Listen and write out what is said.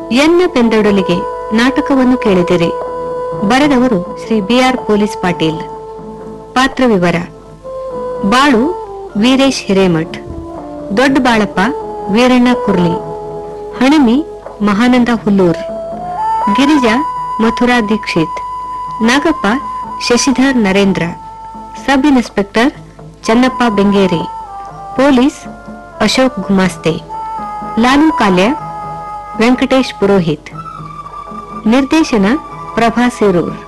ಎನ್ನ ಪೆಂದೊಡಲಿಗೆ ನಾಟಕವನ್ನು ಕೇಳಿದಿರಿ ಬರೆದವರು Shri B R police Patil ಪಾತ್ರ ವಿವರ ಬಾಳು ವೀರೇಶ್ ಹಿರೇಮಠ್ ದೊಡ್ಡ Balappa Veeranna Kurli Hanami Mahananda Hullur Girija Mathura Dixit Nagappa Shashidhar Narendra sub inspector Channappa Bengeri police Ashok ಗುಮಾಸ್ತೆ ಲಾಲು ಕಾಲ್ಯ ವೆಂಕಟೇಶ್ ಪುರೋಹಿತ್ ನಿರ್ದೇಶನ ಪ್ರಭಾ ಸಿರೂರ್